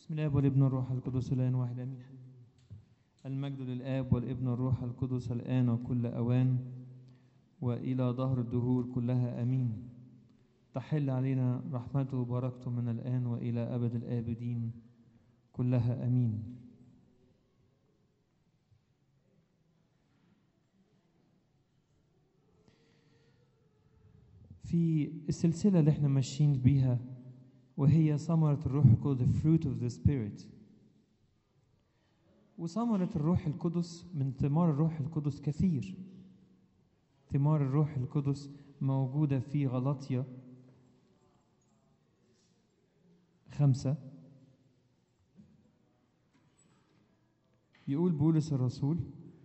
بسم الاب والابن والروح القدس الان واحد امين المجد للاب والابن والروح القدس الان وكل اوان والى ظهر الدهور كلها امين تحل علينا رحمته وبركته من الان والى ابد الابدين كلها امين في السلسله اللي احنا ماشيين بيها وهي ثمرة الروح القدس the fruit of the spirit وثمرة الروح القدس من ثمار الروح القدس كثير ثمار الروح القدس موجودة في غلطية خمسة يقول بولس الرسول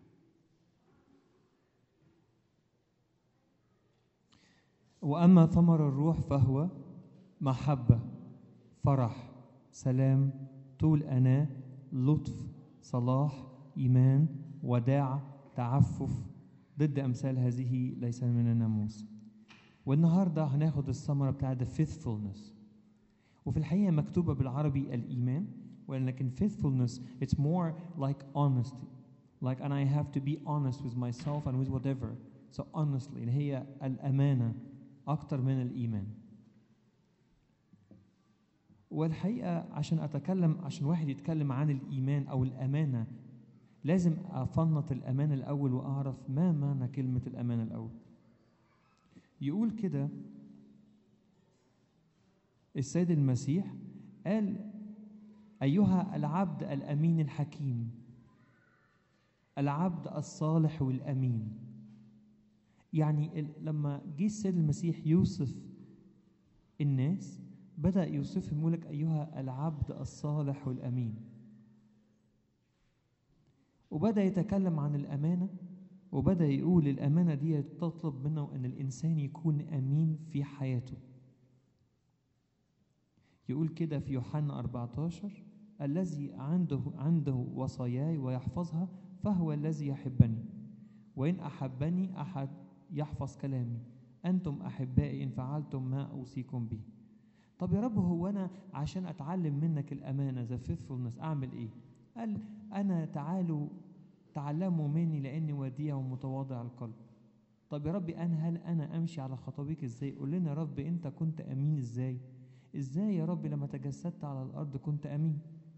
وأما ثمر الروح فهو محبة فرح سلام طول أناة لطف صلاح إيمان وداع تعفف ضد أمثال هذه ليس من الناموس والنهاردة هناخد الثمرة بتاعت the faithfulness وفي الحقيقة مكتوبة بالعربي الإيمان ولكن faithfulness it's more like honesty like and I have to be honest with myself and with whatever so honestly اللي هي الأمانة أكتر من الإيمان والحقيقة عشان أتكلم عشان واحد يتكلم عن الإيمان أو الأمانة لازم أفنط الأمانة الأول وأعرف ما معنى كلمة الأمانة الأول يقول كده السيد المسيح قال أيها العبد الأمين الحكيم العبد الصالح والأمين يعني لما جه السيد المسيح يوصف الناس بدأ يوصفهم يقول لك أيها العبد الصالح والأمين وبدأ يتكلم عن الأمانة وبدأ يقول الأمانة دي تطلب منه أن الإنسان يكون أمين في حياته يقول كده في يوحنا 14 الذي عنده عنده وصاياي ويحفظها فهو الذي يحبني وإن أحبني أحد يحفظ كلامي أنتم أحبائي إن فعلتم ما أوصيكم به طب يا رب هو انا عشان اتعلم منك الامانه ذا فيثفولنس اعمل ايه قال انا تعالوا تعلموا مني لاني وديع ومتواضع القلب طب يا رب انا هل انا امشي على خطويك ازاي قول لنا يا رب انت كنت امين ازاي ازاي يا رب لما تجسدت على الارض كنت امين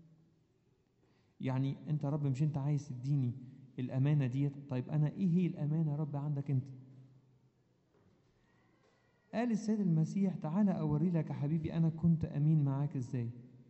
يعني انت يا رب مش انت عايز تديني الامانه ديت طيب انا ايه هي الامانه يا رب عندك انت قال السيد المسيح تعالى أوري لك يا حبيبي أنا كنت أمين معاك إزاي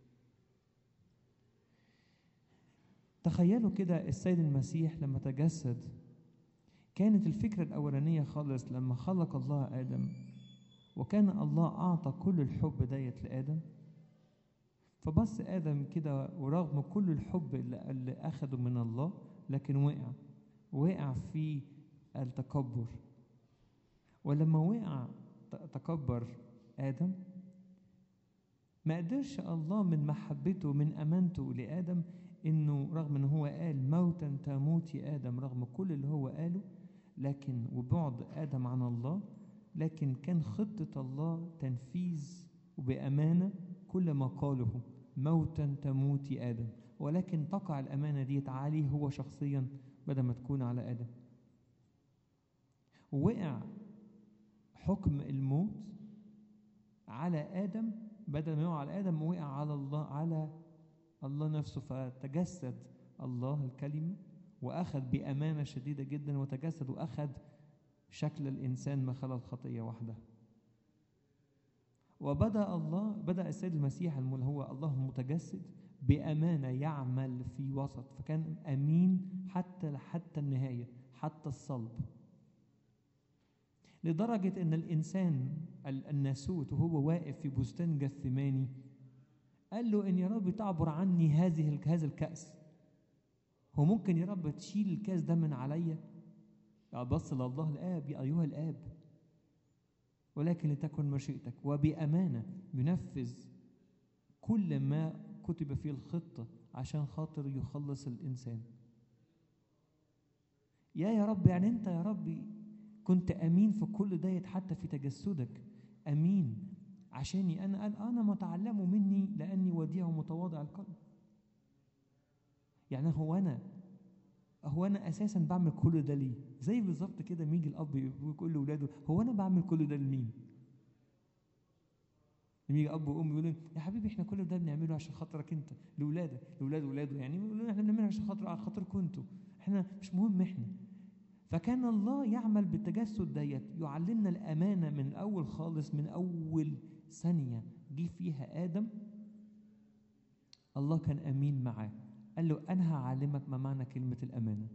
تخيلوا كده السيد المسيح لما تجسد كانت الفكرة الأولانية خالص لما خلق الله آدم وكان الله أعطى كل الحب ديت لآدم فبص آدم كده ورغم كل الحب اللي, اللي أخده من الله لكن وقع وقع في التكبر ولما وقع تكبر آدم ما قدرش الله من محبته من أمانته لآدم إنه رغم إن هو قال موتا تموت يا آدم رغم كل اللي هو قاله لكن وبعد آدم عن الله لكن كان خطة الله تنفيذ وبأمانة كل ما قاله موتا تموت يا آدم ولكن تقع الأمانة دي عليه هو شخصيا بدل ما تكون على آدم ووقع حكم الموت على آدم بدل ما يقع على آدم وقع على الله على الله نفسه فتجسد الله الكلمة وأخذ بأمانة شديدة جدا وتجسد وأخذ شكل الإنسان ما خلا الخطية وحده وبدأ الله بدأ السيد المسيح اللي هو الله المتجسد بأمانة يعمل في وسط فكان أمين حتى حتى النهاية حتى الصلب لدرجة إن الإنسان الناسوت وهو واقف في بستان جثماني قال له إن يا رب تعبر عني هذه هذا الكأس هو ممكن يا رب تشيل الكأس ده من عليا بص لله الآب يا أيها الآب ولكن لتكن مشيئتك وبأمانة ينفذ كل ما كتب في الخطة عشان خاطر يخلص الإنسان يا يا رب يعني أنت يا ربي كنت امين في كل ديت حتى في تجسدك امين عشاني انا قال انا ما تعلموا مني لاني وديع متواضع القلب يعني هو انا هو انا اساسا بعمل كل ده ليه زي بالظبط كده ما يجي الاب يقول لاولاده هو انا بعمل كل ده لمين لما يجي اب وام يقولوا يا حبيبي احنا كل ده بنعمله عشان خاطرك انت لاولادك لاولاد ولاده يعني يقولوا احنا بنعمله عشان خاطر على خاطركم انتوا احنا مش مهم احنا فكان الله يعمل بالتجسد ديت يعلمنا الامانه من الاول خالص من اول ثانيه جه فيها ادم الله كان امين معاه قال له انا هعلمك ما معنى كلمه الامانه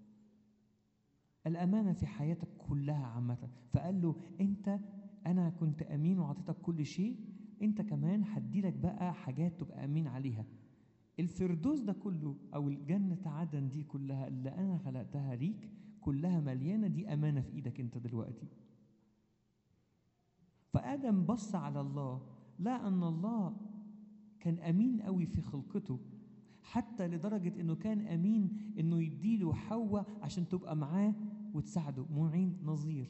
الامانه في حياتك كلها عامه فقال له انت انا كنت امين وعطيتك كل شيء انت كمان هديلك بقى حاجات تبقى امين عليها الفردوس ده كله او الجنه عدن دي كلها اللي انا خلقتها ليك كلها مليانه دي امانه في ايدك انت دلوقتي فادم بص على الله لا ان الله كان امين قوي في خلقته حتى لدرجه انه كان امين انه يديله حواء عشان تبقى معاه وتساعده معين نظير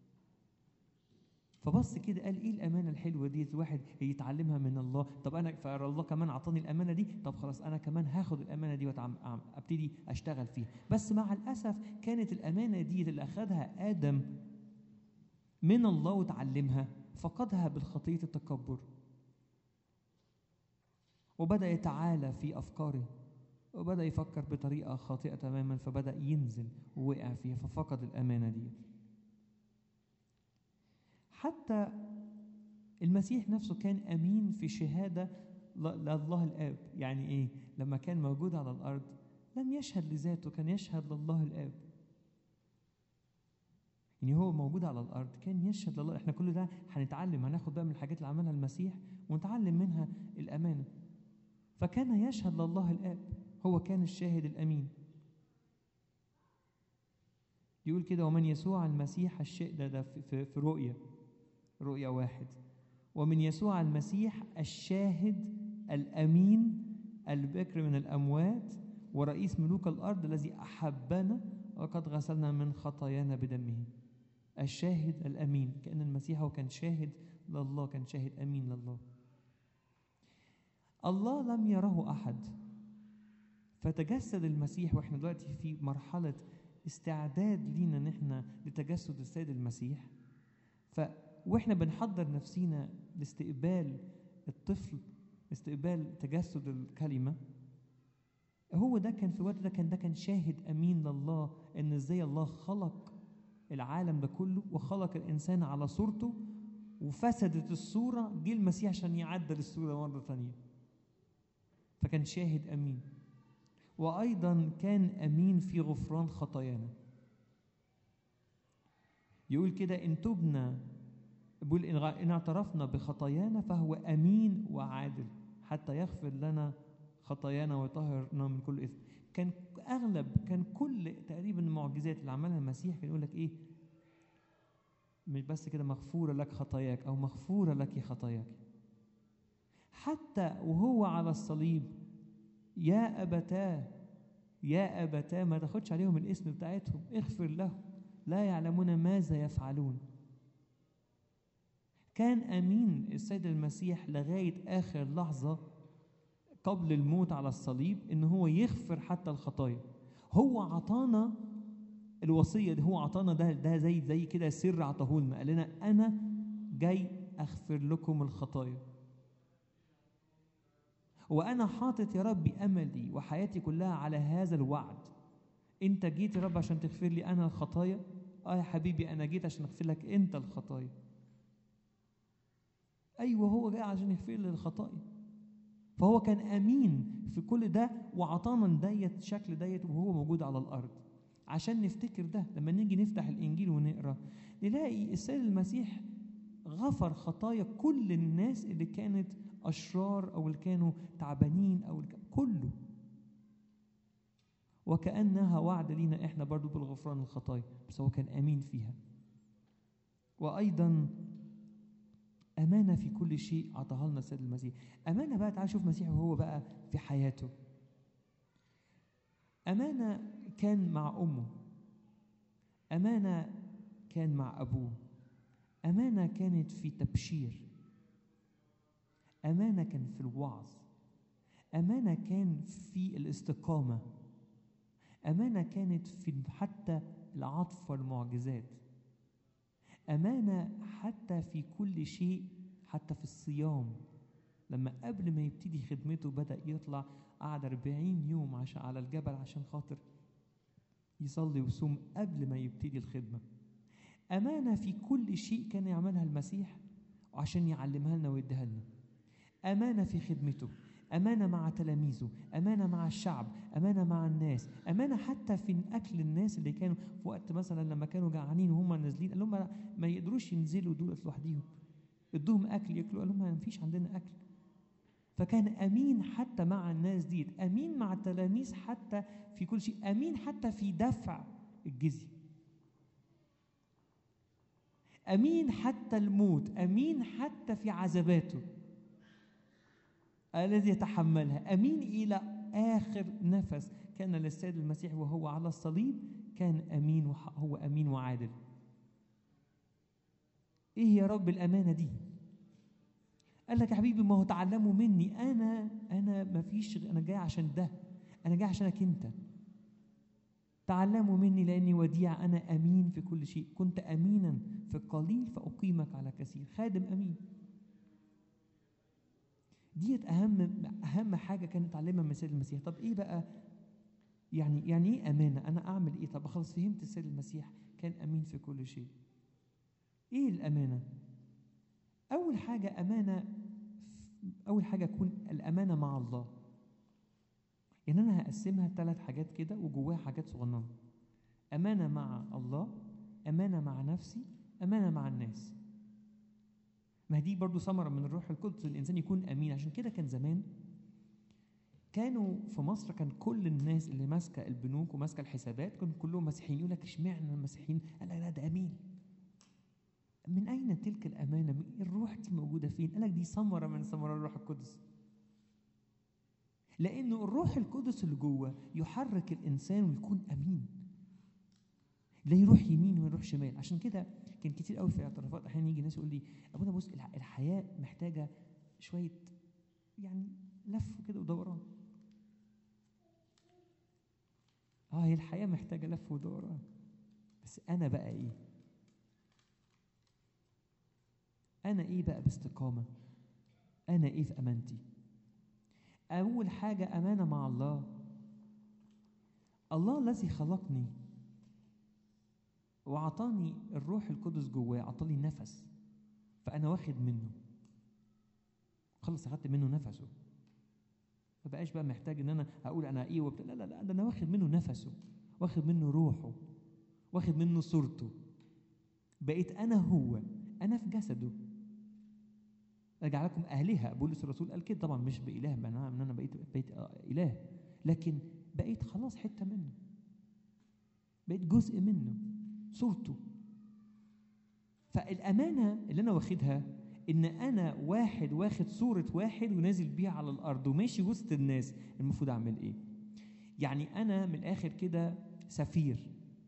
فبص كده قال ايه الامانه الحلوه دي الواحد يتعلمها من الله طب انا فالله كمان اعطاني الامانه دي طب خلاص انا كمان هاخد الامانه دي وابتدي اشتغل فيها بس مع الاسف كانت الامانه دي اللي اخذها ادم من الله وتعلمها فقدها بالخطيه التكبر وبدا يتعالى في افكاره وبدا يفكر بطريقه خاطئه تماما فبدا ينزل ووقع فيها ففقد الامانه دي حتى المسيح نفسه كان امين في شهاده لله الاب يعني ايه لما كان موجود على الارض لم يشهد لذاته كان يشهد لله الاب يعني هو موجود على الارض كان يشهد لله احنا كل ده هنتعلم هناخد بقى من الحاجات اللي عملها المسيح ونتعلم منها الامانه فكان يشهد لله الاب هو كان الشاهد الامين يقول كده ومن يسوع المسيح الشيء ده, ده في, في, في رؤيا رؤيا واحد ومن يسوع المسيح الشاهد الامين البكر من الاموات ورئيس ملوك الارض الذي احبنا وقد غسلنا من خطايانا بدمه الشاهد الامين كان المسيح هو كان شاهد لله كان شاهد امين لله الله لم يره احد فتجسد المسيح واحنا دلوقتي في مرحله استعداد لينا ان احنا لتجسد السيد المسيح ف واحنا بنحضر نفسينا لاستقبال الطفل استقبال تجسد الكلمه هو ده كان في الوقت ده كان ده كان شاهد امين لله ان ازاي الله خلق العالم ده كله وخلق الانسان على صورته وفسدت الصوره جه المسيح عشان يعدل الصوره مره ثانيه فكان شاهد امين وايضا كان امين في غفران خطايانا يقول كده ان تبنا بيقول ان اعترفنا بخطايانا فهو امين وعادل حتى يغفر لنا خطايانا ويطهرنا من كل اثم كان اغلب كان كل تقريبا المعجزات اللي عملها المسيح كان يقول لك ايه مش بس كده مغفوره لك خطاياك او مغفوره لك خطاياك حتى وهو على الصليب يا ابتاه يا ابتاه ما تاخدش عليهم الاسم بتاعتهم اغفر لهم لا يعلمون ماذا يفعلون كان امين السيد المسيح لغايه اخر لحظه قبل الموت على الصليب ان هو يغفر حتى الخطايا هو عطانا الوصيه دي هو عطانا ده ده زي زي كده سر عطاه لنا قال لنا انا جاي اغفر لكم الخطايا وانا حاطط يا ربي املي وحياتي كلها على هذا الوعد انت جيت يا رب عشان تغفر لي انا الخطايا اه يا حبيبي انا جيت عشان اغفر لك انت الخطايا ايوه هو جاي عشان يغفر لي الخطايا فهو كان امين في كل ده وعطانا ديت شكل ديت وهو موجود على الارض عشان نفتكر ده لما نيجي نفتح الانجيل ونقرا نلاقي السيد المسيح غفر خطايا كل الناس اللي كانت اشرار او اللي كانوا تعبانين او كله وكانها وعد لينا احنا برضو بالغفران الخطايا بس هو كان امين فيها وايضا أمانة في كل شيء أعطاها لنا السيد المسيح أمانة بقى تعال شوف المسيح وهو بقى في حياته أمانة كان مع أمه أمانة كان مع أبوه أمانة كانت في تبشير أمانة كان في الوعظ أمانة كان في الاستقامة أمانة كانت في حتى العطف والمعجزات أمانة حتى في كل شيء حتى في الصيام لما قبل ما يبتدي خدمته بدأ يطلع قعد 40 يوم عشان على الجبل عشان خاطر يصلي ويصوم قبل ما يبتدي الخدمة أمانة في كل شيء كان يعملها المسيح عشان يعلمها لنا ويديها لنا أمانة في خدمته أمانة مع تلاميذه أمانة مع الشعب أمانة مع الناس أمانة حتى في أكل الناس اللي كانوا في وقت مثلا لما كانوا جعانين وهم نازلين قال لهم ما يقدروش ينزلوا دولت لوحديهم ادوهم أكل ياكلوا قال لهم ما فيش عندنا أكل فكان أمين حتى مع الناس ديت أمين مع التلاميذ حتى في كل شيء أمين حتى في دفع الجزية أمين حتى الموت أمين حتى في عذاباته الذي يتحملها أمين إلى آخر نفس كان للسيد المسيح وهو على الصليب كان أمين هو أمين وعادل إيه يا رب الأمانة دي قال لك يا حبيبي ما هو تعلموا مني أنا أنا ما فيش أنا جاي عشان ده أنا جاي عشانك أنت تعلموا مني لأني وديع أنا أمين في كل شيء كنت أمينا في القليل فأقيمك على كثير خادم أمين ديت أهم أهم حاجة كان اتعلمها من السيد المسيح طب إيه بقى يعني يعني إيه أمانة أنا أعمل إيه طب خلاص فهمت السيد المسيح كان أمين في كل شيء إيه الأمانة أول حاجة أمانة أول حاجة تكون الأمانة مع الله يعني أنا هقسمها ثلاث حاجات كده وجواها حاجات صغننة أمانة مع الله أمانة مع نفسي أمانة مع الناس ما دي برضو ثمرة من الروح القدس الإنسان يكون أمين عشان كده كان زمان كانوا في مصر كان كل الناس اللي ماسكة البنوك وماسكة الحسابات كانوا كلهم مسيحيين يقول لك اشمعنى المسيحيين؟ قال لا ده أمين من أين تلك الأمانة؟ الروح دي موجودة فين؟ قال لك دي ثمرة من ثمرات الروح القدس لأنه الروح القدس اللي جوه يحرك الإنسان ويكون أمين لا يروح يمين ولا يروح شمال عشان كده كان كتير قوي في الاعترافات احيانا يجي ناس يقول لي ابونا بص الحياه محتاجه شويه يعني لف كده ودوران اه هي الحياه محتاجه لف ودوران بس انا بقى ايه انا ايه بقى باستقامه انا ايه في امانتي اول حاجه امانه مع الله الله الذي خلقني وأعطاني الروح القدس جواه أعطاني نفس فأنا واخد منه خلص أخدت منه نفسه ما بقاش بقى محتاج إن أنا أقول أنا إيه وبتاع لا لا لا ده أنا واخد منه نفسه واخد منه روحه واخد منه صورته بقيت أنا هو أنا في جسده أجعلكم آلهة بولس الرسول قال كده طبعا مش بإله معناها إن أنا بقيت بقيت إله لكن بقيت خلاص حتة منه بقيت جزء منه صورته فالأمانة اللي أنا واخدها إن أنا واحد واخد صورة واحد ونازل بيها على الأرض وماشي وسط الناس المفروض أعمل إيه؟ يعني أنا من الآخر كده سفير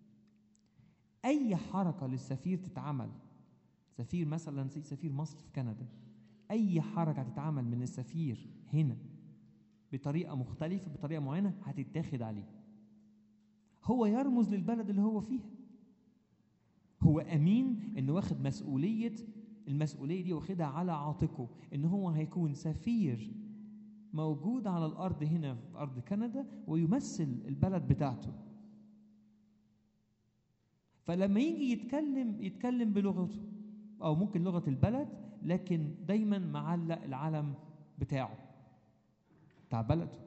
أي حركة للسفير تتعمل سفير مثلا زي سفير مصر في كندا أي حركة تتعمل من السفير هنا بطريقة مختلفة بطريقة معينة هتتاخد عليه هو يرمز للبلد اللي هو فيها هو امين انه واخد مسؤوليه المسؤوليه دي واخدها على عاتقه ان هو هيكون سفير موجود على الارض هنا في ارض كندا ويمثل البلد بتاعته فلما يجي يتكلم يتكلم بلغته او ممكن لغه البلد لكن دايما معلق العلم بتاعه بتاع بلده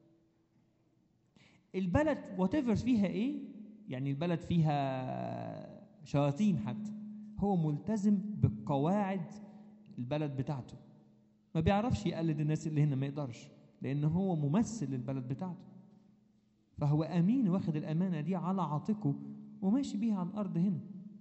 البلد وات فيها ايه يعني البلد فيها شياطين حتى هو ملتزم بقواعد البلد بتاعته ما بيعرفش يقلد الناس اللي هنا ما يقدرش لان هو ممثل للبلد بتاعته فهو امين واخد الامانه دي على عاتقه وماشي بيها على الارض هنا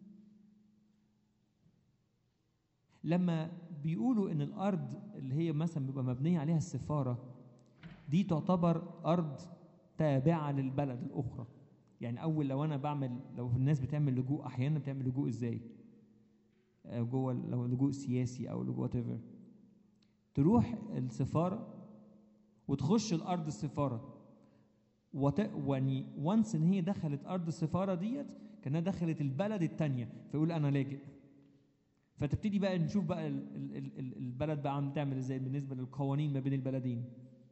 لما بيقولوا ان الارض اللي هي مثلا بيبقى مبنيه عليها السفاره دي تعتبر ارض تابعه للبلد الاخرى يعني اول لو انا بعمل لو الناس بتعمل لجوء احيانا بتعمل لجوء ازاي جوه لو لجوء سياسي او لجوء whatever تروح السفاره وتخش الارض السفاره وت... يعني وانس ان هي دخلت ارض السفاره ديت كانها دخلت البلد الثانيه فيقول انا لاجئ فتبتدي بقى نشوف بقى ال- ال- ال- ال- البلد بقى عم تعمل ازاي بالنسبه للقوانين ما بين البلدين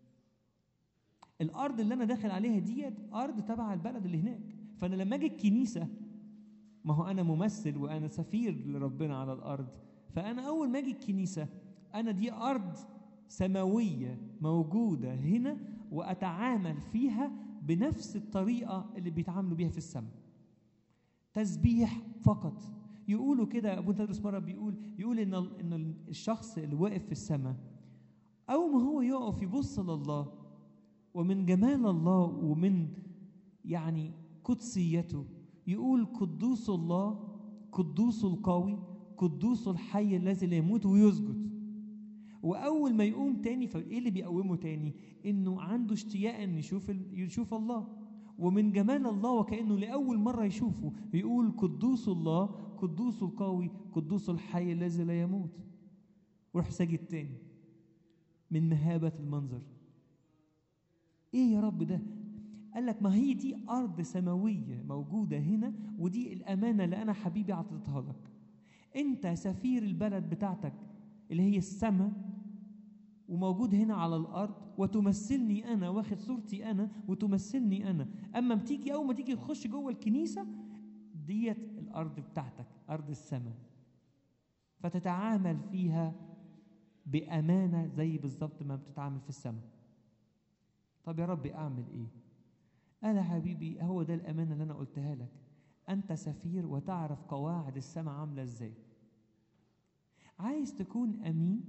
الارض اللي انا داخل عليها ديت ارض تبع البلد اللي هناك فانا لما اجي الكنيسه ما هو انا ممثل وانا سفير لربنا على الارض فانا اول ما اجي الكنيسه انا دي ارض سماويه موجوده هنا واتعامل فيها بنفس الطريقه اللي بيتعاملوا بيها في السماء تسبيح فقط يقولوا كده ابو تدرس مره بيقول يقول ان ال- ان الشخص اللي واقف في السماء اول ما هو يقف يبص لله ومن جمال الله ومن يعني قدسيته يقول قدوس الله قدوس القوي قدوس الحي الذي لا يموت ويسجد واول ما يقوم تاني فايه اللي بيقومه تاني انه عنده اشتياق ان يشوف ال- يشوف الله ومن جمال الله وكانه لاول مره يشوفه يقول قدوس الله قدوس القوي قدوس الحي الذي لا يموت ويروح ساجد تاني من مهابه المنظر ايه يا رب ده قال لك ما هي دي ارض سماويه موجوده هنا ودي الامانه اللي انا حبيبي اعطيتها لك انت سفير البلد بتاعتك اللي هي السماء وموجود هنا على الارض وتمثلني انا واخد صورتي انا وتمثلني انا اما بتيجي اول ما تيجي تخش جوه الكنيسه ديت الارض بتاعتك ارض السماء فتتعامل فيها بامانه زي بالظبط ما بتتعامل في السماء طب يا رب اعمل ايه قال يا حبيبي هو ده الامانه اللي انا قلتها لك انت سفير وتعرف قواعد السماء عامله ازاي عايز تكون امين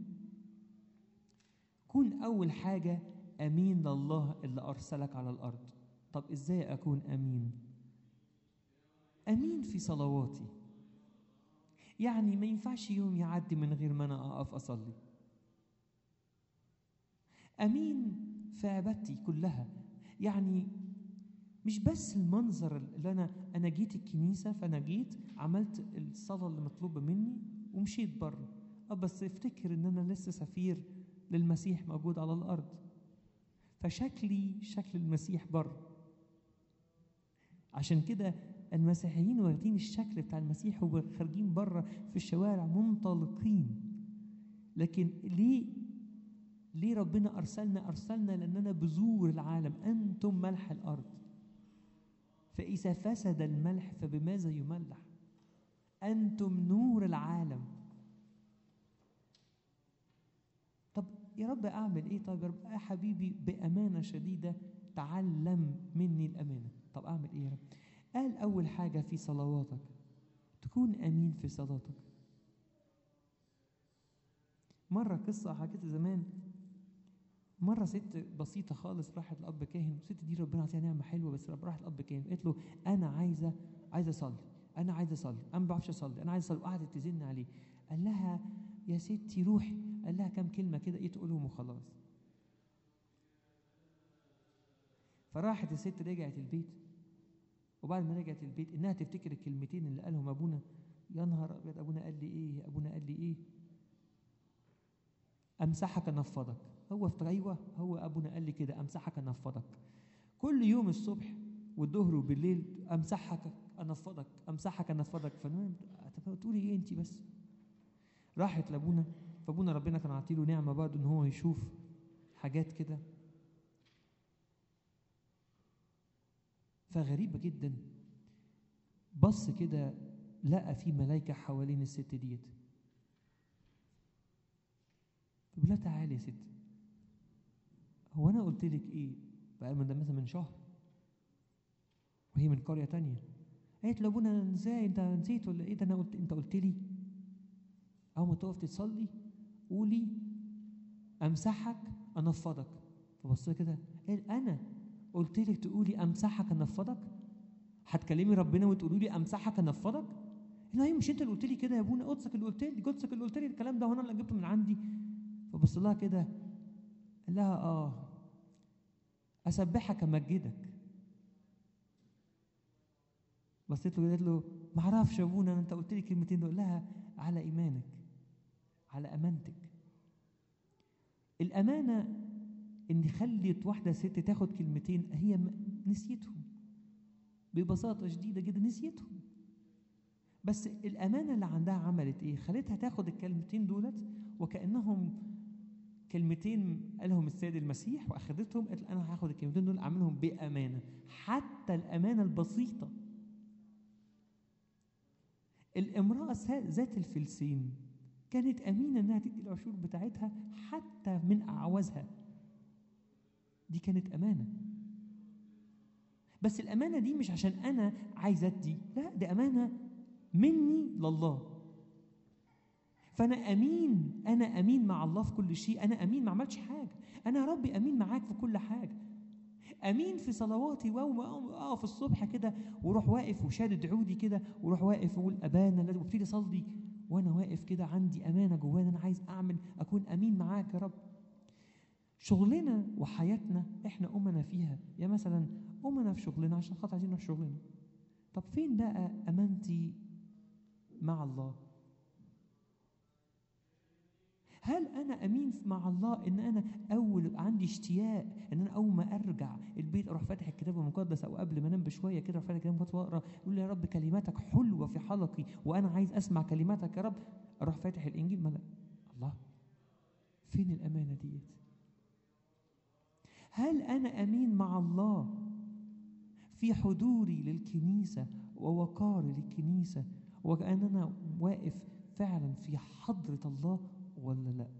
كون اول حاجه امين لله اللي ارسلك على الارض طب ازاي اكون امين امين في صلواتي يعني ما ينفعش يوم يعدي من غير ما انا اقف اصلي امين في عبادتي كلها يعني مش بس المنظر اللي انا انا جيت الكنيسه فانا جيت عملت الصلاه اللي مطلوبه مني ومشيت بره اه بس افتكر ان انا لسه سفير للمسيح موجود على الارض فشكلي شكل المسيح بره عشان كده المسيحيين واخدين الشكل بتاع المسيح وخارجين بره في الشوارع منطلقين لكن ليه ليه ربنا ارسلنا ارسلنا لاننا بذور العالم انتم ملح الارض فاذا فسد الملح فبماذا يملح انتم نور العالم طب يا رب اعمل ايه طب يا رب يا حبيبي بامانه شديده تعلم مني الامانه طب اعمل ايه يا رب قال اول حاجه في صلواتك تكون امين في صلاتك مره قصه حكيتها زمان مرة ست بسيطة خالص راحت لأب كاهن والست دي ربنا عطيها نعمة حلوة بس رب راحت لأب كاهن قالت له أنا عايزة عايزة أصلي أنا عايزة أصلي أنا ما بعرفش أصلي أنا عايزة أصلي وقعدت تزن عليه قال لها يا ستي روحي قال لها كام كلمة كده إيه تقولهم وخلاص فراحت الست رجعت البيت وبعد ما رجعت البيت إنها تفتكر الكلمتين اللي قالهم أبونا يا نهار أبيض أبونا قال لي إيه أبونا قال لي إيه أمسحك أنفضك هو افتكر ايوه هو ابونا قال لي كده امسحك انفضك كل يوم الصبح والظهر وبالليل امسحك انفضك امسحك انفضك فانا طب تقولي ايه انت بس راحت لابونا فابونا ربنا كان عاطيله نعمه برضه ان هو يشوف حاجات كده فغريبه جدا بص كده لقى في ملائكه حوالين الست ديت بيقول لها تعالي يا ست هو انا قلت لك ايه بقى من ده مثلا من شهر وهي من قريه تانية قالت له ابونا ازاي انت نسيت ولا ايه ده انا قلت انت قلت لي اول ما تقف تصلي قولي امسحك انفضك فبص لها كده قال انا قلت لك تقولي امسحك انفضك هتكلمي ربنا وتقولي لي امسحك انفضك لا هي مش انت اللي قلت لي كده يا ابونا قدسك اللي قلت لي قدسك اللي قلت لي الكلام ده وانا اللي جبته من عندي فبص لها كده قال لها اه اسبحك امجدك بصيت له قالت له ما اعرفش يا ابونا انت قلت لي كلمتين دول لها على ايمانك على امانتك الامانه ان خلت واحده ست تاخد كلمتين هي م- نسيتهم ببساطه شديده جدا نسيتهم بس الامانه اللي عندها عملت ايه خلتها تاخد الكلمتين دولت وكانهم كلمتين قالهم السيد المسيح واخدتهم قالت انا هاخد الكلمتين دول اعملهم بامانه حتى الامانه البسيطه الامراه سا- ذات الفلسين كانت امينه انها تدي العشور بتاعتها حتى من اعوازها دي كانت امانه بس الامانه دي مش عشان انا عايز ادي لا دي امانه مني لله فانا امين انا امين مع الله في كل شيء انا امين ما عملتش حاجه انا يا ربي امين معاك في كل حاجه امين في صلواتي واقوم اقف الصبح كده واروح واقف وشادد عودي كده واروح واقف واقول ابانا الذي وابتدي اصلي وانا واقف كده عندي امانه جوانا انا عايز اعمل اكون امين معاك يا رب شغلنا وحياتنا احنا امنا فيها يا مثلا امنا في شغلنا عشان خاطر عايزين نروح شغلنا طب فين بقى امانتي مع الله هل انا امين مع الله ان انا اول يبقى عندي اشتياق ان انا اول ما ارجع البيت اروح فاتح الكتاب المقدس او قبل ما انام بشويه كده اروح فاتح الكتاب المقدس واقرا يقول لي يا رب كلماتك حلوه في حلقي وانا عايز اسمع كلماتك يا رب اروح فاتح الانجيل ما لا الله فين الامانه ديت هل انا امين مع الله في حضوري للكنيسه ووقاري للكنيسه وكأن انا واقف فعلا في حضره الله ولا لا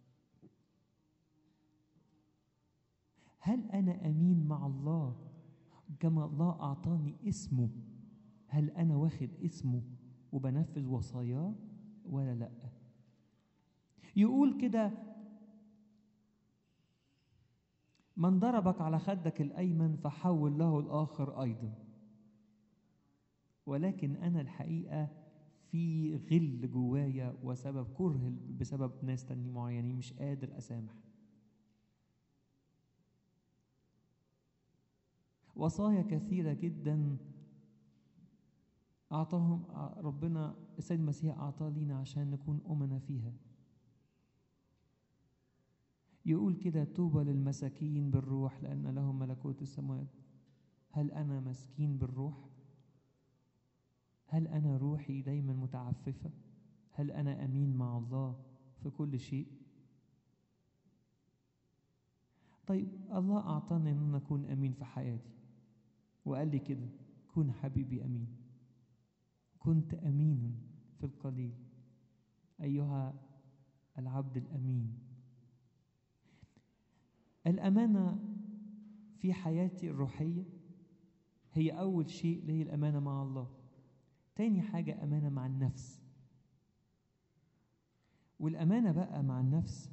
هل انا امين مع الله كما الله اعطاني اسمه هل انا واخد اسمه وبنفذ وصاياه ولا لا يقول كده من ضربك على خدك الايمن فحول له الاخر ايضا ولكن انا الحقيقه في غل جوايا وسبب كره بسبب ناس تاني معينين مش قادر اسامح وصايا كثيره جدا اعطاهم ربنا السيد المسيح اعطاه لينا عشان نكون امنا فيها يقول كده طوبى للمساكين بالروح لان لهم ملكوت السماوات هل انا مسكين بالروح هل انا روحي دايما متعففه هل انا امين مع الله في كل شيء طيب الله اعطاني ان أنا اكون امين في حياتي وقال لي كده كن حبيبي امين كنت امينا في القليل ايها العبد الامين الامانه في حياتي الروحيه هي اول شيء اللي هي الامانه مع الله تاني حاجة أمانة مع النفس والأمانة بقى مع النفس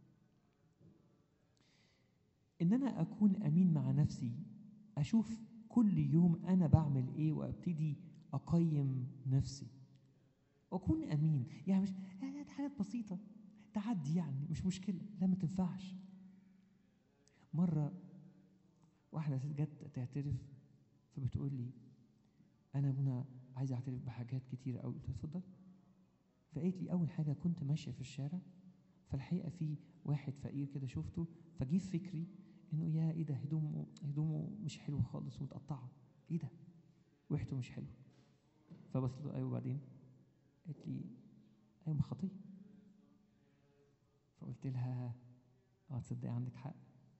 إن أنا أكون أمين مع نفسي أشوف كل يوم أنا بعمل إيه وأبتدي أقيم نفسي أكون أمين يعني مش يعني حاجات بسيطة تعدي يعني مش مشكلة لا ما تنفعش مرة واحدة ست جت تعترف فبتقول لي أنا ابونا عايز اعترف بحاجات كتيرة قوي قلت اتفضل فقالت لي اول حاجه كنت ماشيه في الشارع فالحقيقه في واحد فقير كده شفته فجه في فكري انه يا ايه ده هدومه هدومه مش حلوه خالص ومتقطعه ايه ده ريحته مش حلوه فبص له ايوه وبعدين قالت لي ايوه ما خطيه فقلت لها اه تصدقي عندك حق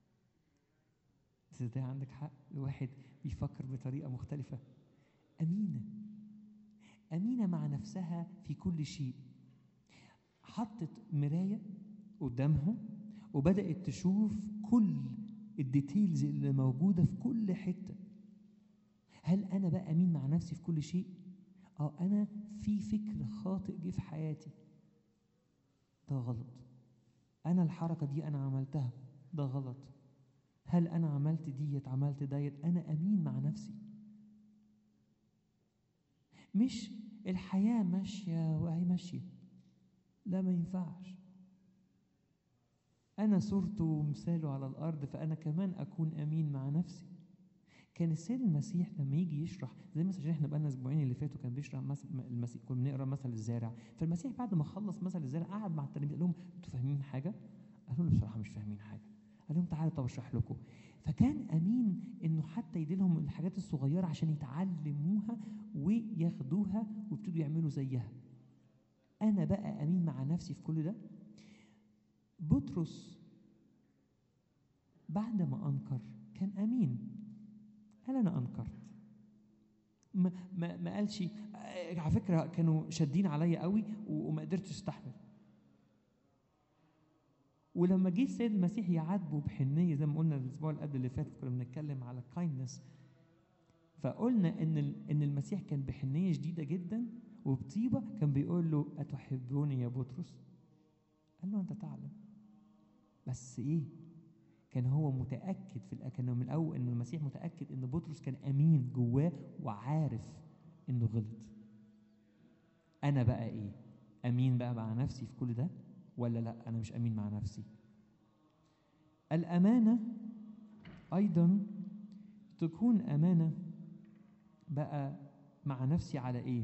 تصدقي عندك حق الواحد بيفكر بطريقه مختلفه امينه امينه مع نفسها في كل شيء حطت مرايه قدامها وبدات تشوف كل الديتيلز اللي موجوده في كل حته هل انا بقى امين مع نفسي في كل شيء اه انا في فكر خاطئ جه في حياتي ده غلط انا الحركه دي انا عملتها ده غلط هل انا عملت ديت عملت ديت انا امين مع نفسي مش الحياة ماشية وهي ماشية لا ما ينفعش أنا صورته ومثاله على الأرض فأنا كمان أكون أمين مع نفسي كان السيد المسيح لما يجي يشرح زي مثلا عشان احنا بقالنا اسبوعين اللي فاتوا كان بيشرح مثل المسيح كنا بنقرا مثل الزارع فالمسيح بعد ما خلص مثل الزارع قعد مع التلاميذ قال لهم انتوا فاهمين حاجه؟ قالوا له بصراحه مش فاهمين حاجه قال لهم تعالوا طب اشرح لكم فكان امين انه حتى يدي لهم الحاجات الصغيره عشان يتعلموها وياخدوها ويبتدوا يعملوا زيها انا بقى امين مع نفسي في كل ده بطرس بعد ما انكر كان امين قال انا انكرت ما ما ما قالش آه، على فكره كانوا شادين عليا قوي و- وما قدرتش استحمل ولما جه السيد المسيح يعاتبه بحنيه زي ما قلنا الاسبوع اللي قبل اللي فات كنا بنتكلم على الكايندنس فقلنا ان ال- ان المسيح كان بحنيه شديده جدا وبطيبه كان بيقول له اتحبوني يا بطرس قال له انت تعلم بس ايه كان هو متاكد في الأ- كان من الاول ان المسيح متاكد ان بطرس كان امين جواه وعارف انه غلط انا بقى ايه امين بقى مع نفسي في كل ده ولا لا انا مش امين مع نفسي الامانه ايضا تكون امانه بقى مع نفسي على ايه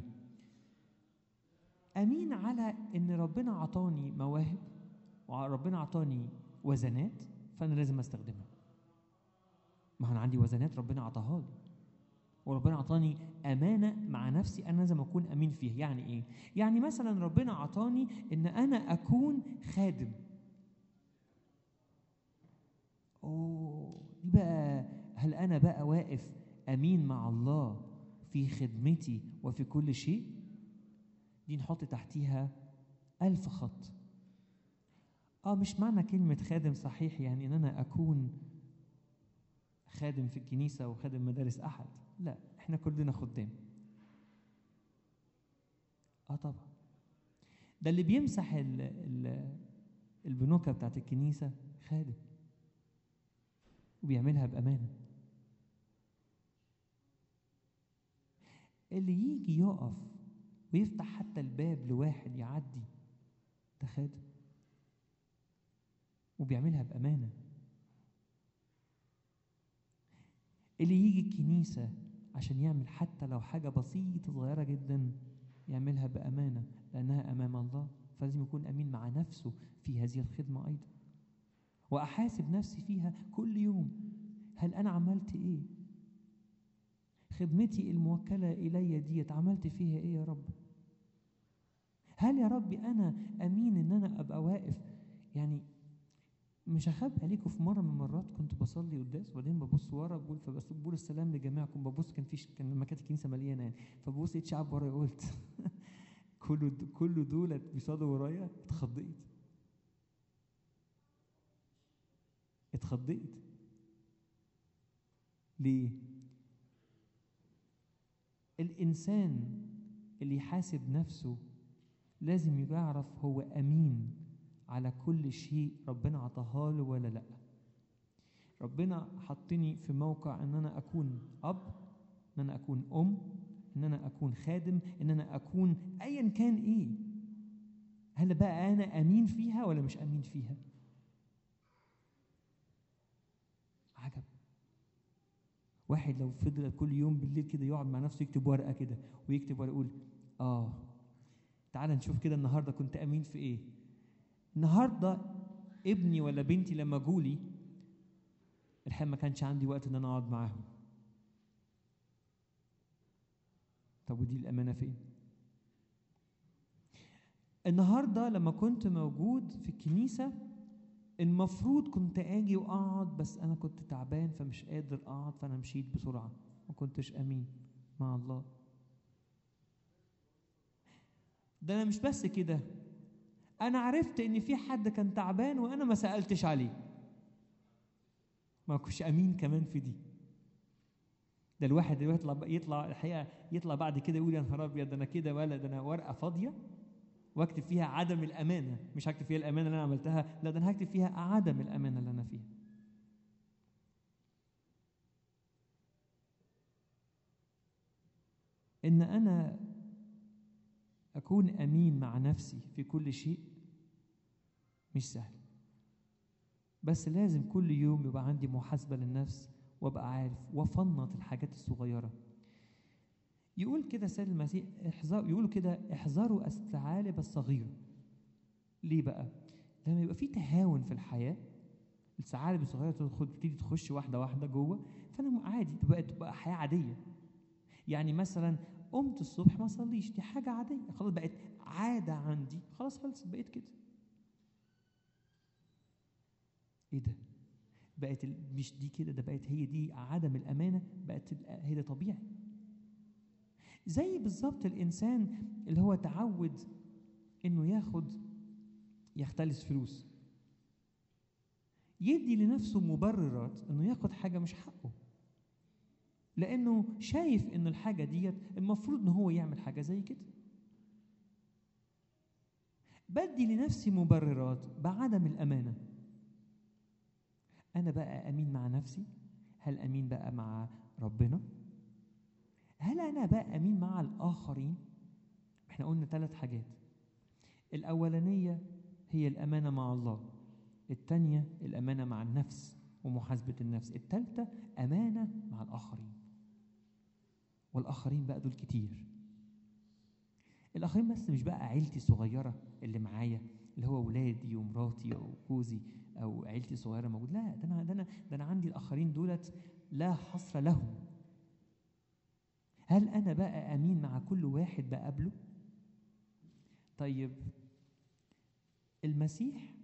امين على ان ربنا عطاني مواهب وربنا عطاني وزنات فانا لازم استخدمها ما انا عندي وزنات ربنا عطاها لي وربنا عطاني امانه مع نفسي انا لازم اكون امين فيها يعني ايه يعني مثلا ربنا عطاني ان انا اكون خادم اوه دي بقى هل انا بقى واقف امين مع الله في خدمتي وفي كل شيء دي نحط تحتيها ألف خط اه مش معنى كلمة خادم صحيح يعني ان انا اكون خادم في الكنيسة وخادم مدارس احد لا احنا كلنا خدام اه طبعا ده اللي بيمسح ال ال البنوكة بتاعت الكنيسة خادم وبيعملها بأمانة اللي يجي يقف ويفتح حتى الباب لواحد يعدي ده خادم وبيعملها بأمانة اللي يجي الكنيسة عشان يعمل حتى لو حاجة بسيطة صغيرة جدا يعملها بأمانة لأنها أمام الله فلازم يكون أمين مع نفسه في هذه الخدمة أيضا وأحاسب نفسي فيها كل يوم هل أنا عملت إيه خدمتي الموكلة إلي ديت عملت فيها إيه يا رب هل يا رب أنا أمين إن أنا أبقى واقف يعني مش هخبي عليكم في مره من المرات كنت بصلي قداس وبعدين ببص ورا بقول فبس بقول السلام لجميعكم ببص كان في كان لما كانت الكنيسه مليانه يعني فببص لقيت شعب ورايا قلت كله د- كله دولت بيصلوا ورايا اتخضيت اتخضيت ليه؟ الإنسان اللي يحاسب نفسه لازم يعرف هو أمين على كل شيء ربنا عطاها له ولا لا ربنا حطني في موقع ان انا اكون اب ان انا اكون ام ان انا اكون خادم ان انا اكون ايا كان ايه هل بقى انا امين فيها ولا مش امين فيها عجب واحد لو فضل كل يوم بالليل كده يقعد مع نفسه يكتب ورقه كده ويكتب ورقه يقول اه تعال نشوف كده النهارده كنت امين في ايه النهارده ابني ولا بنتي لما جولي الحقيقه ما كانش عندي وقت ان انا اقعد معاهم طب ودي الامانه فين النهارده لما كنت موجود في الكنيسه المفروض كنت اجي واقعد بس انا كنت تعبان فمش قادر اقعد فانا مشيت بسرعه ما كنتش امين مع الله ده انا مش بس كده انا عرفت ان في حد كان تعبان وانا ما سالتش عليه ما كنتش امين كمان في دي ده الواحد يطلع يطلع الحقيقه يطلع بعد كده يقول يا نهار ابيض ده انا كده ولا ده انا ورقه فاضيه واكتب فيها عدم الامانه مش هكتب فيها الامانه اللي انا عملتها لا ده انا هكتب فيها عدم الامانه اللي انا فيها ان انا اكون امين مع نفسي في كل شيء مش سهل بس لازم كل يوم يبقى عندي محاسبه للنفس وابقى عارف وافنط الحاجات الصغيره يقول كده سيد المسيح احذروا يقولوا كده احذروا الثعالب الصغيره ليه بقى لما يبقى في تهاون في الحياه الثعالب الصغيره تدخل تبتدي تخش واحده واحده جوه فانا عادي تبقى تبقى حياه عاديه يعني مثلا قمت الصبح ما اصليش دي حاجه عاديه خلاص بقت عاده عندي خلاص خلصت بقيت كده ايه ده بقت ال- مش دي كده ده بقت هي دي عدم الامانه بقت ال- هي ده طبيعي زي بالظبط الانسان اللي هو تعود انه ياخد يختلس فلوس يدي لنفسه مبررات انه ياخد حاجه مش حقه لانه شايف ان الحاجه ديت المفروض ان هو يعمل حاجه زي كده بدي لنفسي مبررات بعدم الامانه انا بقى امين مع نفسي هل امين بقى مع ربنا هل انا بقى امين مع الاخرين احنا قلنا ثلاث حاجات الاولانيه هي الامانه مع الله الثانيه الامانه مع النفس ومحاسبه النفس الثالثه امانه مع الاخرين والاخرين بقى دول كتير الاخرين بس مش بقى عيلتي الصغيره اللي معايا اللي هو ولادي ومراتي او جوزي او عيلتي الصغيره موجود لا ده انا ده انا ده انا عندي الاخرين دولت لا حصر لهم هل انا بقى امين مع كل واحد بقابله طيب المسيح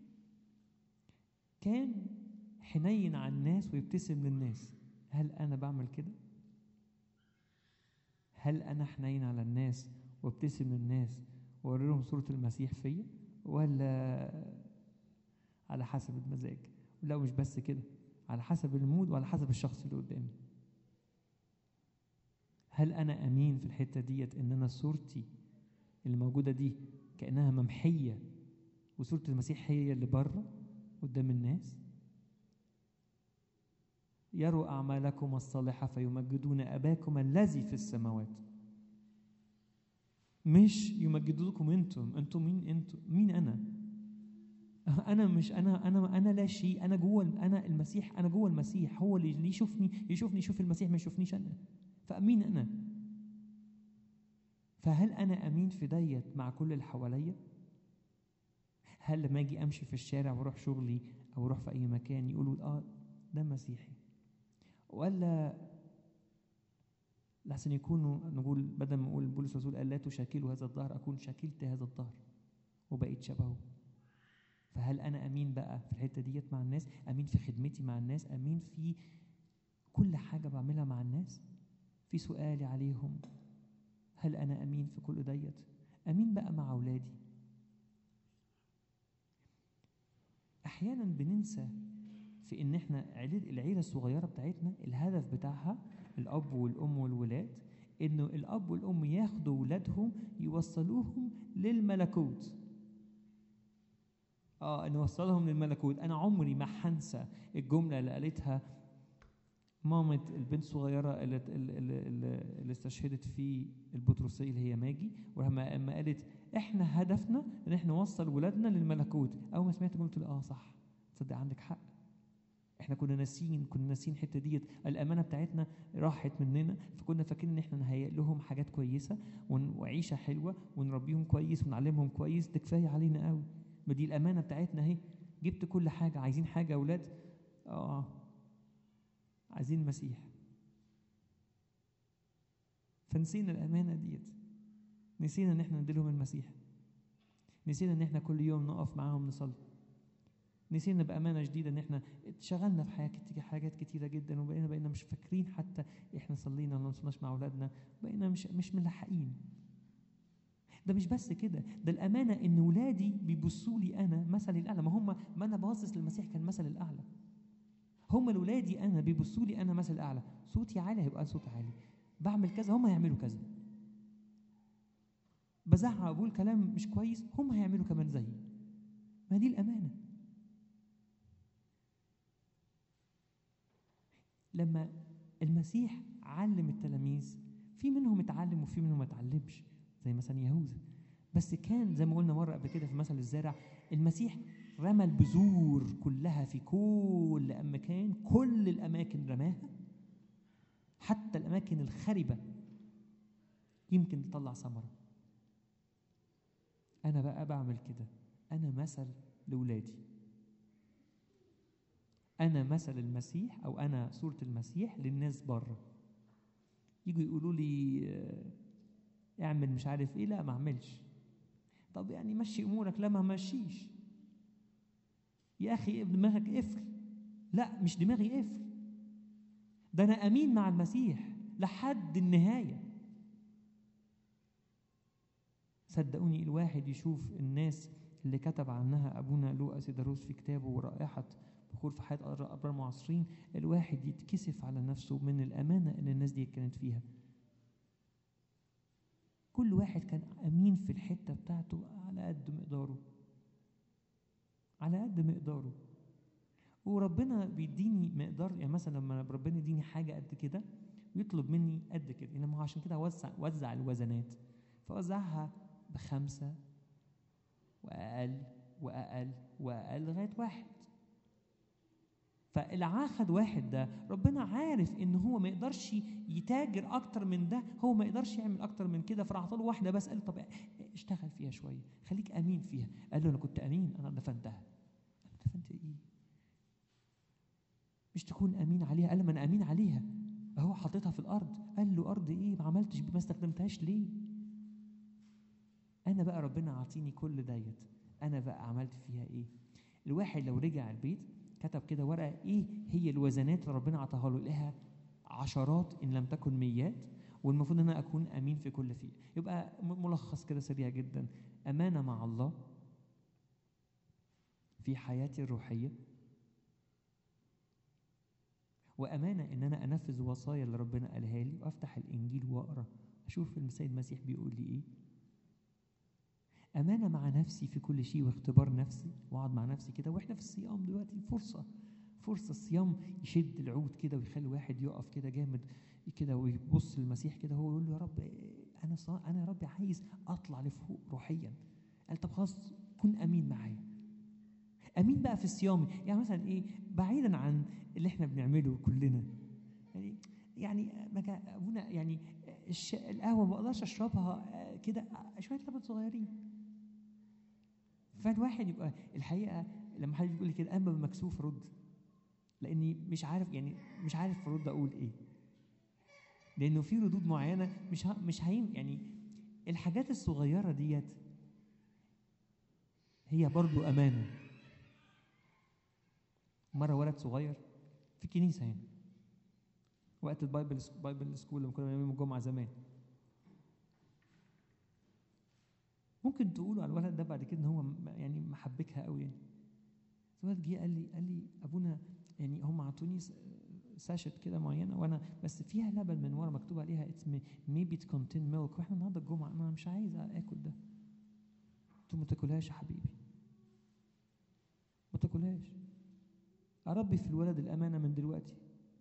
كان حنين على الناس ويبتسم للناس هل انا بعمل كده هل انا حنين على الناس وابتسم للناس واوري لهم صوره المسيح فيا ولا على حسب المزاج لا مش بس كده على حسب المود وعلى حسب الشخص اللي قدامي هل انا امين في الحته ديت ان انا صورتي اللي موجوده دي كانها ممحيه وصوره المسيح هي اللي بره قدام الناس يروا اعمالكم الصالحه فيمجدون اباكم الذي في السماوات مش يمجدوكم انتم انتم مين انتم مين انا انا مش انا انا انا لا شيء انا جوه انا المسيح انا جوه المسيح هو اللي اللي يشوفني يشوفني يشوف المسيح ما يشوفنيش انا فامين انا فهل انا امين في ديت مع كل اللي حواليا هل لما اجي امشي في الشارع واروح شغلي او اروح في اي مكان يقولوا اه ده مسيحي ولا لحسن يكونوا نقول بدل ما نقول بولس الرسول قال لا تشاكلوا هذا الظهر اكون شاكلت هذا الظهر وبقيت شبهه فهل انا امين بقى في الحته ديت مع الناس امين في خدمتي مع الناس امين في كل حاجه بعملها مع الناس في سؤالي عليهم هل انا امين في كل ديت امين بقى مع اولادي احيانا بننسى في ان احنا عيلة- العيله الصغيره بتاعتنا الهدف بتاعها الاب والام والولاد انه الاب والام ياخدوا ولادهم يوصلوهم للملكوت اه نوصلهم للملكوت انا عمري ما هنسى الجمله اللي قالتها مامة البنت الصغيرة اللي, اللي, اللي, اللي استشهدت في البطرسية اللي هي ماجي ولما اما قالت احنا هدفنا ان احنا نوصل ولادنا للملكوت اول ما سمعت قلت اه صح تصدق عندك حق احنا كنا ناسيين كنا ناسيين الحته ديت الامانه بتاعتنا راحت مننا فكنا فاكرين ان احنا نهيئ لهم حاجات كويسه ون- وعيشه حلوه ونربيهم كويس ونعلمهم كويس ده كفايه علينا قوي ما دي الامانه بتاعتنا اهي جبت كل حاجه عايزين حاجه يا اولاد اه عايزين المسيح فنسينا الامانه ديت نسينا ان احنا نديلهم المسيح نسينا ان احنا كل يوم نقف معاهم نصلي نسينا بامانه شديده ان احنا اتشغلنا في حاجات كتير حاجات كتيره جدا وبقينا بقينا مش فاكرين حتى احنا صلينا ولا ما صليناش مع اولادنا بقينا مش مش ملحقين ده مش بس كده ده الامانه ان ولادي بيبصوا لي انا مثلي الاعلى ما هم ما انا باصص للمسيح كان مثل الاعلى هم لولادي انا بيبصوا لي انا مثل الاعلى صوتي عالي هيبقى صوت عالي بعمل كذا هم هيعملوا كذا بزعق بقول كلام مش كويس هم هيعملوا كمان زيي ما دي الامانه لما المسيح علم التلاميذ في منهم اتعلم وفي منهم ما اتعلمش زي مثلا يهوذا بس كان زي ما قلنا مره قبل كده في مثل الزارع المسيح رمى البذور كلها في كل مكان كل الاماكن رماها حتى الاماكن الخربه يمكن تطلع ثمره انا بقى بعمل كده انا مثل لاولادي انا مثل المسيح او انا صوره المسيح للناس بره يجوا يقولوا لي آه، اعمل مش عارف ايه لا ما اعملش طب يعني مشي امورك لا ما مشيش يا اخي دماغك قفل لا مش دماغي قفل ده انا امين مع المسيح لحد النهايه صدقوني الواحد يشوف الناس اللي كتب عنها ابونا لوقا سيداروس في كتابه رائحه بخور في حياه ابرار المعاصرين الواحد يتكسف على نفسه من الامانه اللي الناس دي كانت فيها كل واحد كان امين في الحته بتاعته على قد مقداره على قد مقداره وربنا بيديني مقدار يعني مثلا لما ربنا يديني حاجه قد كده ويطلب مني قد كده يعني ما هو عشان كده وزع وزع الوزنات فوزعها بخمسه واقل واقل واقل لغايه واحد فاللي خد واحد ده ربنا عارف ان هو ما يقدرش يتاجر اكتر من ده هو ما يقدرش يعمل اكتر من كده فراح له واحده بس قال له طب اشتغل فيها شويه خليك امين فيها قال له انا كنت امين انا دفنتها دفنت ايه مش تكون امين عليها قال له ما انا امين عليها هو حاططها في الارض قال له ارض ايه ما عملتش ما استخدمتهاش ليه انا بقى ربنا عاطيني كل ديت انا بقى عملت فيها ايه الواحد لو رجع البيت كتب كده ورقه ايه هي الوزنات اللي ربنا عطاها له لها عشرات ان لم تكن ميات والمفروض ان انا اكون امين في كل فيه يبقى ملخص كده سريع جدا امانه مع الله في حياتي الروحيه وامانه ان انا انفذ وصايا اللي ربنا قالها لي وافتح الانجيل واقرا اشوف السيد المسيح بيقول لي ايه امانه مع نفسي في كل شيء واختبار نفسي واقعد مع نفسي كده واحنا في الصيام دلوقتي فرصه فرصه الصيام يشد العود كده ويخلي الواحد يقف كده جامد كده ويبص للمسيح كده هو يقول له يا رب انا صا... انا يا رب عايز اطلع لفوق روحيا قال طب خلاص كن امين معايا امين بقى في الصيام يعني مثلا ايه بعيدا عن اللي احنا بنعمله كلنا يعني يعني ابونا يعني الش... القهوه ما بقدرش اشربها كده شويه لبن صغيرين فالواحد يبقى الحقيقه لما حد يقول لي كده اما بمكسوف رد لاني مش عارف يعني مش عارف ارد اقول ايه لانه في ردود معينه مش ها مش هين يعني الحاجات الصغيره ديت هي برضو امانه مره ولد صغير في الكنيسه هنا وقت البايبل بايبل سكول لما كنا بنعمل يوم الجمعه زمان ممكن تقولوا على الولد ده بعد كده ان هو يعني محبكها قوي يعني الولد جه قال لي قال لي ابونا يعني هم عطوني ساشت كده معينه وانا بس فيها لبن من ورا مكتوب عليها اتس ميبي ات كونتين ميلك واحنا النهارده الجمعه انا مش عايز اكل ده قلت له ما تاكلهاش يا حبيبي ما تاكلهاش اربي في الولد الامانه من دلوقتي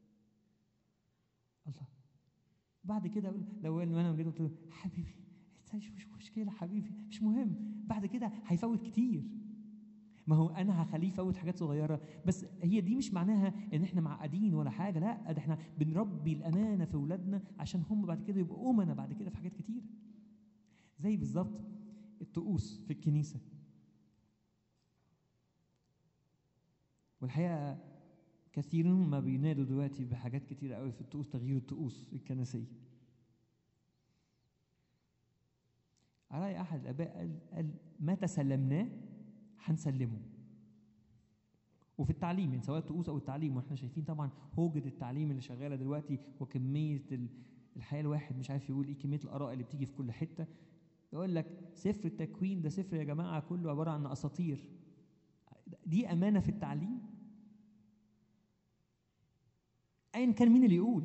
الله بعد كده اقول لو انا جيت قلت له حبيبي مش مش مشكله حبيبي مش مهم بعد كده هيفوت كتير ما هو انا هخليه يفوت حاجات صغيره بس هي دي مش معناها ان احنا معقدين ولا حاجه لا ده احنا بنربي الامانه في اولادنا عشان هم بعد كده يبقوا امنا بعد كده في حاجات كتير زي بالظبط الطقوس في الكنيسه والحقيقه كثيرون ما بينادوا دلوقتي بحاجات كتيره قوي في الطقوس تغيير الطقوس الكنسيه رأي أحد الآباء قال, قال ما تسلمناه هنسلمه وفي التعليم يعني سواء الطقوس أو التعليم وإحنا شايفين طبعا هوجة التعليم اللي شغالة دلوقتي وكمية الحياة الواحد مش عارف يقول إيه كمية الآراء اللي بتيجي في كل حتة يقول لك سفر التكوين ده سفر يا جماعة كله عبارة عن أساطير دي أمانة في التعليم أيا كان مين اللي يقول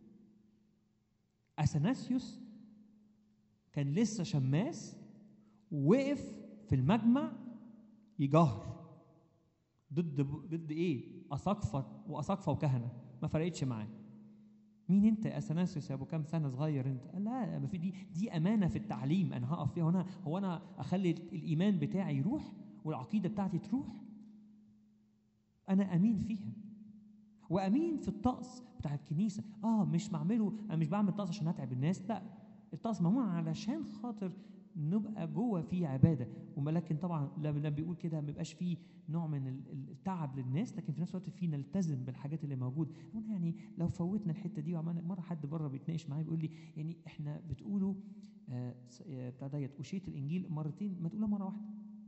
أثناسيوس كان لسه شماس ووقف في المجمع يجهر ضد ضد ايه؟ اساقفه واساقفه وكهنه ما فرقتش معاه. مين انت يا اثناسيوس يا ابو كام سنه صغير انت؟ قال لا ما في دي دي امانه في التعليم انا هقف فيها هنا هو انا اخلي الايمان بتاعي يروح والعقيده بتاعتي تروح؟ انا امين فيها. وامين في الطقس بتاع الكنيسه، اه مش بعمله انا مش بعمل طقس عشان اتعب الناس، لا الطقس معمول علشان خاطر نبقى جوه في عباده ولكن طبعا لما بيقول كده ما بيبقاش فيه نوع من ال- ال- التعب للناس لكن في نفس الوقت في نلتزم بالحاجات اللي موجوده هنا يعني لو فوتنا الحته دي وعملنا مره حد بره بيتناقش معايا بيقول لي يعني احنا بتقولوا آه، س- آه، بتاع ديت أشية الإنجيل مرتين ما تقولها مرة واحدة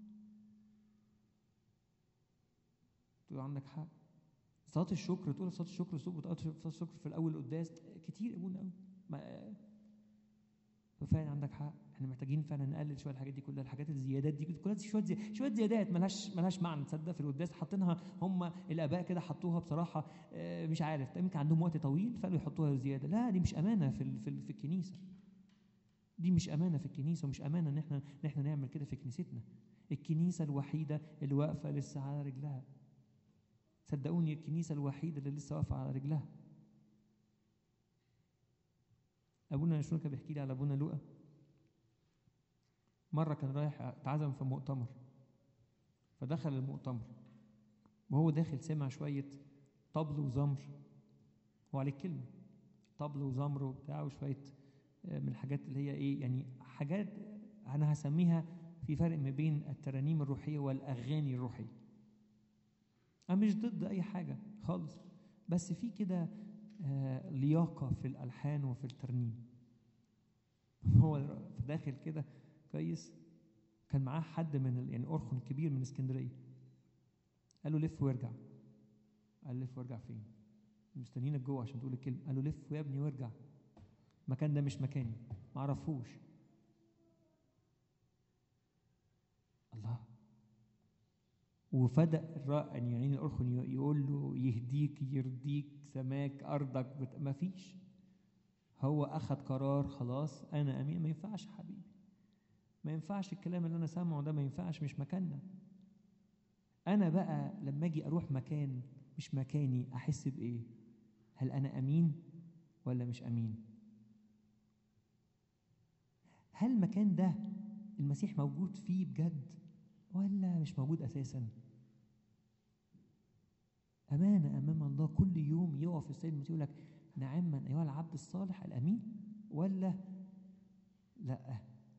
تقول عندك حق صلاة الشكر تقول صلاة الشكر الصبح وتقول صلاة الشكر في الأول قداس كتير أبونا قوي ما ففعلا عندك حق احنا محتاجين فعلا نقلل شويه الحاجات دي كلها الحاجات الزيادات دي كلها دي شويه زي... شويه زيادات ملهاش ملهاش معنى تصدق في القداس حاطينها هم الاباء كده حطوها بصراحه آه، مش عارف يمكن عندهم وقت طويل فقالوا يحطوها زياده لا دي مش امانه في ال- في, ال- في الكنيسه دي مش امانه في الكنيسه ومش امانه ان احنا ان احنا نعمل كده في كنيستنا الكنيسه الوحيده اللي واقفه لسه على رجلها صدقوني الكنيسه الوحيده اللي لسه واقفه على رجلها ابونا يشون كان بيحكي لي على ابونا لوقا مره كان رايح اتعزم في مؤتمر فدخل المؤتمر وهو داخل سمع شويه طبل وزمر هو عليه الكلمه طبل وزمر وبتاع وشويه آه، من الحاجات اللي هي ايه يعني حاجات انا هسميها في فرق ما بين الترانيم الروحيه والاغاني الروحيه انا مش ضد اي حاجه خالص بس في كده آه، لياقه في الالحان وفي الترنيم هو داخل كده كويس كان معاه حد من ال- يعني أرخن كبير من اسكندريه قال له لف وارجع قال لف وارجع فين مستنيينك جوه عشان تقول الكلمه قال له لف يا ابني وارجع المكان ده مش مكاني ما اعرفوش الله وفدأ الرا- يعني يعني الأرخن ي- يقول له يهديك يرضيك سماك أرضك بت... ما فيش هو أخذ قرار خلاص أنا أمين ما ينفعش يا حبيبي ما ينفعش الكلام اللي أنا سامعه ده ما ينفعش مش مكاننا أنا بقى لما أجي أروح مكان مش مكاني أحس بإيه هل أنا أمين ولا مش أمين هل المكان ده المسيح موجود فيه بجد ولا مش موجود اساسا امانه امام الله كل يوم يقف السيد المسيح يقول لك نعما ايها العبد الصالح الامين ولا لا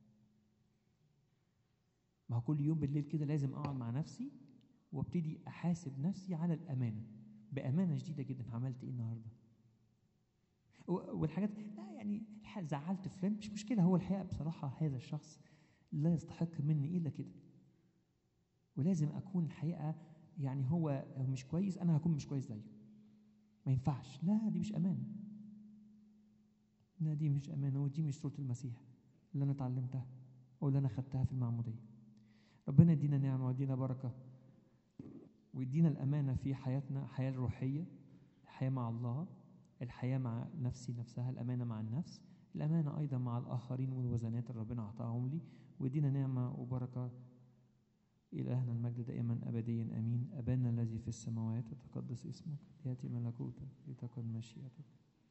ما هو كل يوم بالليل كده لازم اقعد مع نفسي وابتدي احاسب نفسي على الامانه بامانه شديده جدا عملت ايه النهارده و- والحاجات لا يعني الح- زعلت فلان مش مشكله هو الحقيقه بصراحه هذا الشخص لا يستحق مني الا كده ولازم اكون الحقيقه يعني هو مش كويس انا هكون مش كويس زيه ما ينفعش لا دي مش امانه لا دي مش امانه ودي مش صوره المسيح اللي انا اتعلمتها او اللي انا خدتها في المعموديه ربنا يدينا نعمه ويدينا بركه ويدينا الامانه في حياتنا الحياه الروحيه الحياه مع الله الحياه مع نفسي نفسها الامانه مع النفس الامانه ايضا مع الاخرين والوزنات اللي ربنا اعطاهم لي ويدينا نعمه وبركه إلهنا المجد دائما أبديا أمين أبانا الذي في السماوات يتقدس اسمك يأتي ملكوتك لتكن مشيئتك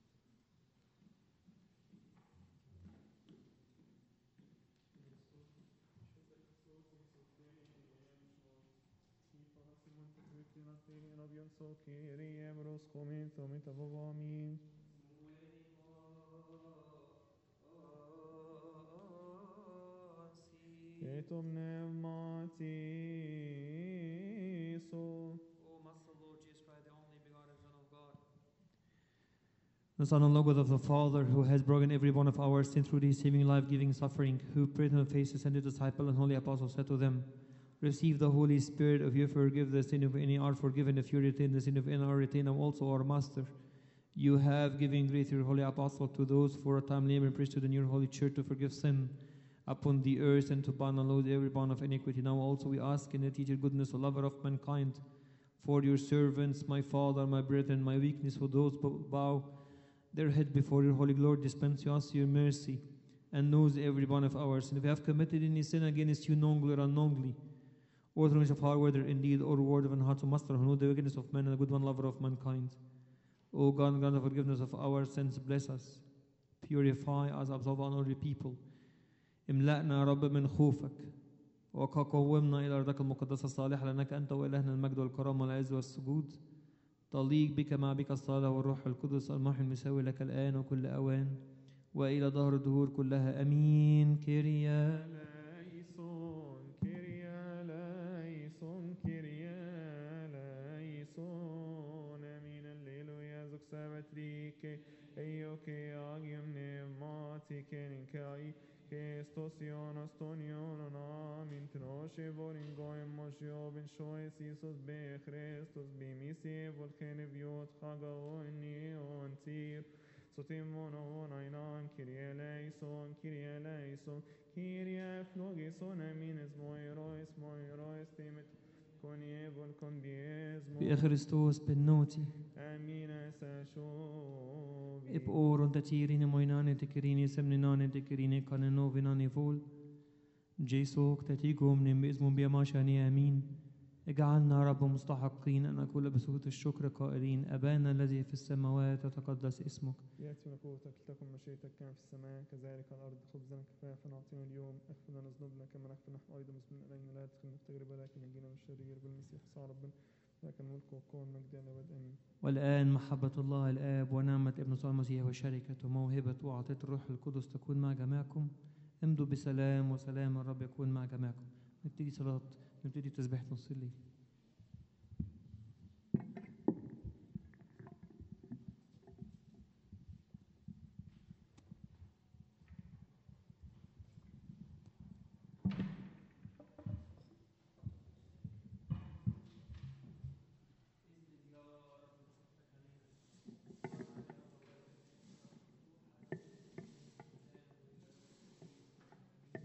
Και το πνεύμα Τίσου. O Master Lord Jesus Christ, the only begotten Son of God. The Son and Logos of the Father, who has broken every one of our sins through his saving, life giving suffering, who prayed on the faces and the disciple and holy apostle said to them, Receive the Holy Spirit, if you forgive the sin of any are forgiven, if you retain the sin of any are retained, and also our Master. You have given grace to your holy apostle to those for a time labor and priesthood in your holy church to forgive sin upon the earth and to bind and load every bond of iniquity. Now also we ask in the teacher goodness, the lover of mankind, for your servants, my father, my brethren, my weakness, for those who bow their head before your holy glory, dispense to us your mercy, and knows every one of ours. And if we have committed any sin against you knowingly or unknowingly, or through of heart, whether in deed or word of an heart, so master, who know the wickedness of men and the good one, lover of mankind. O God, grant the forgiveness of our sins, bless us, purify us, absolve all your people. املأنا يا رب من خوفك وقومنا إلى أرضك المقدسة الصالحة لأنك أنت وإلهنا المجد والكرامة والعز والسجود تليق بك مع بك الصلاة والروح القدس المحي المساوي لك الآن وكل أوان وإلى ظهر الدهور كلها أمين كيريا que ello que agium pneumati keninkai que stosion astonion amin troshe vorin goem mosio ben shoes Isus be Christus be misi volken viot chagaoni on tir sotimon on ainan kirie eleison kirie eleison kirie flogison amines moirois moirois timet كوني volcon biesmo بإخرستوس بالنوتي amina sashobi إب أورون تتيرين موينان تكريني سمنان تكريني كاننو فيناني فول جيسوك تتيكم نمئزم بيماشاني آمين اجعلنا رب مستحقين أن نقول بصوت الشكر قائلين أبانا الذي في السماوات يتقدس اسمك يأتي ملكوتك لتكن مشيئتك كما في السماء كذلك على الأرض خبزنا كفافا نعطينا اليوم اغفر لنا ذنوبنا كما نغفر نحن أيضا مسلمين إلينا لا تدخلنا في تجربة لكن نجينا من الشرير بالمسيح صار ربنا لك الملك والقوة والمجد إلى الأبد آمين والآن محبة الله الآب ونعمة ابن صلى المسيح وشركة وموهبة وعطية الروح القدس تكون مع جميعكم امضوا بسلام وسلام الرب يكون مع جميعكم نبتدي صلاة نبتدي تسبيح نصلي